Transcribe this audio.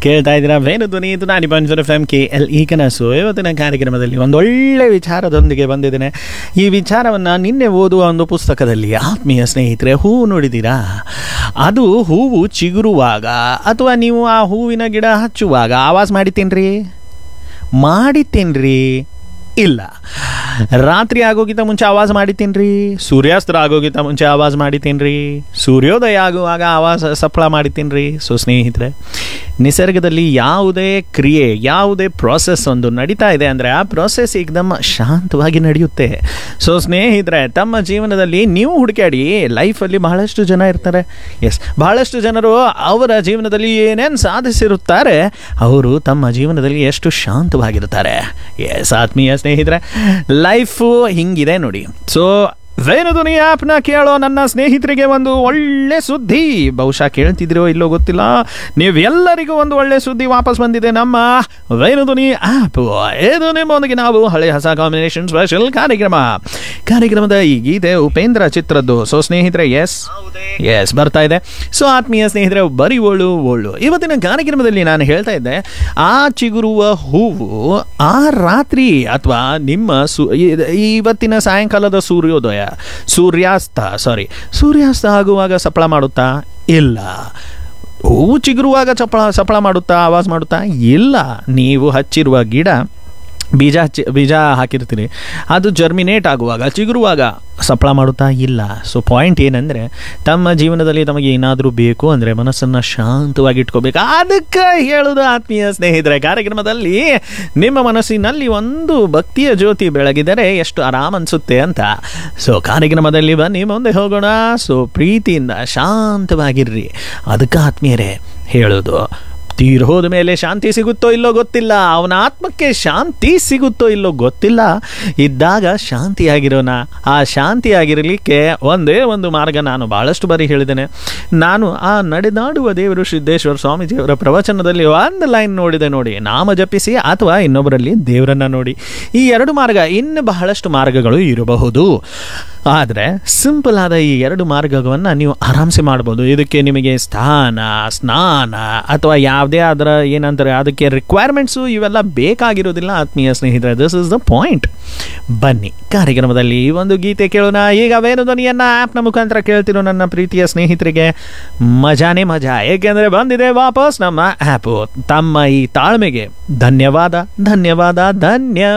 ಕೇಳ್ತಾ ಇದ್ದೀರಾ ವೇಣು ಧ್ವನಿ ಇದು ನಾನು ಪಂಚರ್ F M K L E ಕನಸು ಇವತ್ತಿನ ಕಾರ್ಯಕ್ರಮದಲ್ಲಿ ಒಂದು ಒಳ್ಳೆ ವಿಚಾರದೊಂದಿಗೆ ಬಂದಿದ್ದೇನೆ ಈ ವಿಚಾರವನ್ನು ನಿನ್ನೆ ಓದುವ ಒಂದು ಪುಸ್ತಕದಲ್ಲಿ ಆತ್ಮೀಯ ಸ್ನೇಹಿತರೆ ಹೂವು ನೋಡಿದ್ದೀರಾ ಅದು ಹೂವು ಚಿಗುರುವಾಗ ಅಥವಾ ನೀವು ಆ ಹೂವಿನ ಗಿಡ ಹಚ್ಚುವಾಗ ಆವಾಜ್ ಮಾಡಿತ್ತೇನ್ರಿ ಮಾಡಿತ್ತೇನ್ರಿ ಇಲ್ಲ ರಾತ್ರಿ ಆಗೋಗಿಂತ ಮುಂಚೆ ಆವಾಜ್ ಮಾಡಿತ್ತೇನ್ರಿ ಸೂರ್ಯಾಸ್ತ್ರ ಆಗೋಗಿಂತ ಮುಂಚೆ ಆವಾಜ್ ಮಾಡಿತ್ತೇನ್ರಿ ಸೂರ್ಯೋದಯ ಆಗುವಾಗ ಆವಾಜ ಸಫಲ ಮಾಡಿತ್ತೇನ್ರಿ ಸೊ ಸ್ನೇಹಿತರೆ ನಿಸರ್ಗದಲ್ಲಿ ಯಾವುದೇ ಕ್ರಿಯೆ ಯಾವುದೇ ಪ್ರಾಸೆಸ್ ಒಂದು ನಡೀತಾ ಇದೆ ಅಂದರೆ ಆ ಪ್ರಾಸೆಸ್ ಏಕದಮ್ ಶಾಂತವಾಗಿ ನಡೆಯುತ್ತೆ ಸೊ ಸ್ನೇಹಿತರೆ ತಮ್ಮ ಜೀವನದಲ್ಲಿ ನೀವು ಹುಡುಕಾಡಿ ಲೈಫಲ್ಲಿ ಬಹಳಷ್ಟು ಜನ ಇರ್ತಾರೆ ಎಸ್ ಬಹಳಷ್ಟು ಜನರು ಅವರ ಜೀವನದಲ್ಲಿ ಏನೇನು ಸಾಧಿಸಿರುತ್ತಾರೆ ಅವರು ತಮ್ಮ ಜೀವನದಲ್ಲಿ ಎಷ್ಟು ಶಾಂತವಾಗಿರುತ್ತಾರೆ ಎಸ್ ಆತ್ಮೀಯ ಸ್ನೇಹಿತರೆ ಲೈಫು ಹಿಂಗಿದೆ ನೋಡಿ ಸೊ ವೇಣುಧ್ವನಿ ಆ್ಯಪ್ನ ಕೇಳೋ ನನ್ನ ಸ್ನೇಹಿತರಿಗೆ ಒಂದು ಒಳ್ಳೆ ಸುದ್ದಿ ಬಹುಶಃ ಕೇಳ್ತಿದ್ದೀರೋ ಇಲ್ಲೋ ಗೊತ್ತಿಲ್ಲ ನೀವೆಲ್ಲರಿಗೂ ಒಂದು ಒಳ್ಳೆ ಸುದ್ದಿ ವಾಪಸ್ ಬಂದಿದೆ ನಮ್ಮ ವೇಣುಧ್ವನಿ ಆ್ಯಪ್ ಇದು ನಿಮ್ಮೊಂದಿಗೆ ನಾವು ಹಳೆ ಹೊಸ ಕಾಂಬಿನೇಷನ್ ಸ್ಪೆಷಲ್ ಕಾರ್ಯಕ್ರಮ ಕಾರ್ಯಕ್ರಮದ ಈ ಗೀತೆ ಉಪೇಂದ್ರ ಚಿತ್ರದ್ದು ಸೊ ಸ್ನೇಹಿತರೆ ಎಸ್ ಎಸ್ ಬರ್ತಾ ಇದೆ ಸೊ ಆತ್ಮೀಯ ಸ್ನೇಹಿತರೆ ಬರೀ ಒಳ್ಳು ಒಳ್ಳು ಇವತ್ತಿನ ಕಾರ್ಯಕ್ರಮದಲ್ಲಿ ನಾನು ಹೇಳ್ತಾ ಇದ್ದೆ ಆ ಚಿಗುರುವ ಹೂವು ಆ ರಾತ್ರಿ ಅಥವಾ ನಿಮ್ಮ ಸು ಇ- ಇವತ್ತಿನ ಸಾಯಂಕಾಲದ ಸೂರ್ಯೋದಯ ಸೂರ್ಯಾಸ್ತ ಸಾರಿ ಸೂರ್ಯಾಸ್ತ ಆಗುವಾಗ ಸಫಲ ಮಾಡುತ್ತಾ ಇಲ್ಲ ಹೂವು ಚಿಗುರುವಾಗ ಚಪ್ಪಳ ಸಫಲ ಮಾಡುತ್ತಾ ಆವಾಜ್ ಮಾಡುತ್ತಾ ಇಲ್ಲ ನೀವು ಹಚ್ಚಿರುವ ಗಿಡ ಬೀಜ ಹಚ್ಚಿ ಬೀಜ ಹಾಕಿರ್ತೀರಿ ಅದು ಜರ್ಮಿನೇಟ್ ಆಗುವಾಗ ಚಿಗುರುವಾಗ ಸಫಲ ಮಾಡುತ್ತಾ ಇಲ್ಲ ಸೊ ಪಾಯಿಂಟ್ ಏನಂದರೆ ತಮ್ಮ ಜೀವನದಲ್ಲಿ ತಮಗೆ ಏನಾದರೂ ಬೇಕು ಅಂದರೆ ಮನಸ್ಸನ್ನು ಶಾಂತವಾಗಿ ಇಟ್ಕೋಬೇಕು ಅದಕ್ಕೆ ಹೇಳೋದು ಆತ್ಮೀಯ ಸ್ನೇಹಿತರೆ ಕಾರ್ಯಕ್ರಮದಲ್ಲಿ ನಿಮ್ಮ ಮನಸ್ಸಿನಲ್ಲಿ ಒಂದು ಭಕ್ತಿಯ ಜ್ಯೋತಿ ಬೆಳಗಿದರೆ ಎಷ್ಟು ಆರಾಮ್ ಅನಿಸುತ್ತೆ ಅಂತ ಸೊ ಕಾರ್ಯಕ್ರಮದಲ್ಲಿ ಬನ್ನಿ ಮುಂದೆ ಹೋಗೋಣ ಸೊ ಪ್ರೀತಿಯಿಂದ ಶಾಂತವಾಗಿರ್ರಿ ಅದಕ್ಕೆ ಆತ್ಮೀಯರೇ ಹೇಳೋದು ತೀರ್ ಹೋದ ಮೇಲೆ ಶಾಂತಿ ಸಿಗುತ್ತೋ ಇಲ್ಲೋ ಗೊತ್ತಿಲ್ಲ ಅವನ ಆತ್ಮಕ್ಕೆ ಶಾಂತಿ ಸಿಗುತ್ತೋ ಇಲ್ಲೋ ಗೊತ್ತಿಲ್ಲ ಇದ್ದಾಗ ಶಾಂತಿಯಾಗಿರೋಣ ಆ ಶಾಂತಿಯಾಗಿರಲಿಕ್ಕೆ ಒಂದೇ ಒಂದು ಮಾರ್ಗ ನಾನು ಭಾಳಷ್ಟು ಬಾರಿ ಹೇಳಿದ್ದೇನೆ ನಾನು ಆ ನಡೆದಾಡುವ ದೇವರು ಸಿದ್ದೇಶ್ವರ ಸ್ವಾಮೀಜಿಯವರ ಪ್ರವಚನದಲ್ಲಿ ಒಂದು ಲೈನ್ ನೋಡಿದೆ ನೋಡಿ ನಾಮ ಜಪಿಸಿ ಅಥವಾ ಇನ್ನೊಬ್ಬರಲ್ಲಿ ದೇವರನ್ನ ನೋಡಿ ಈ ಎರಡು ಮಾರ್ಗ ಇನ್ನು ಬಹಳಷ್ಟು ಮಾರ್ಗಗಳು ಇರಬಹುದು ಆದರೆ ಸಿಂಪಲ್ ಆದ ಈ ಎರಡು ಮಾರ್ಗವನ್ನು ನೀವು ಆರಾಮ್ಸೆ ಮಾಡ್ಬೋದು ಇದಕ್ಕೆ ನಿಮಗೆ ಸ್ಥಾನ ಸ್ನಾನ ಅಥವಾ ಯಾವುದೇ ಅದರ ಏನಂತಾರೆ ಅದಕ್ಕೆ ರಿಕ್ವೈರ್ಮೆಂಟ್ಸು ಇವೆಲ್ಲ ಬೇಕಾಗಿರೋದಿಲ್ಲ ಆತ್ಮೀಯ ಸ್ನೇಹಿತರೆ ದಿಸ್ ಇಸ್ ದ ಪಾಯಿಂಟ್ ಬನ್ನಿ ಕಾರ್ಯಕ್ರಮದಲ್ಲಿ ಈ ಒಂದು ಗೀತೆ ಕೇಳೋಣ ಈಗ ವೇಣು ಧ್ವನಿಯನ್ನು ಆ್ಯಪ್ನ ಮುಖಾಂತರ ಕೇಳ್ತಿರೋ ನನ್ನ ಪ್ರೀತಿಯ ಸ್ನೇಹಿತರಿಗೆ ಮಜಾನೇ ಮಜಾ ಏಕೆಂದರೆ ಬಂದಿದೆ ವಾಪಸ್ ನಮ್ಮ ಆ್ಯಪು ತಮ್ಮ ಈ ತಾಳ್ಮೆಗೆ ಧನ್ಯವಾದ ಧನ್ಯವಾದ ಧನ್ಯ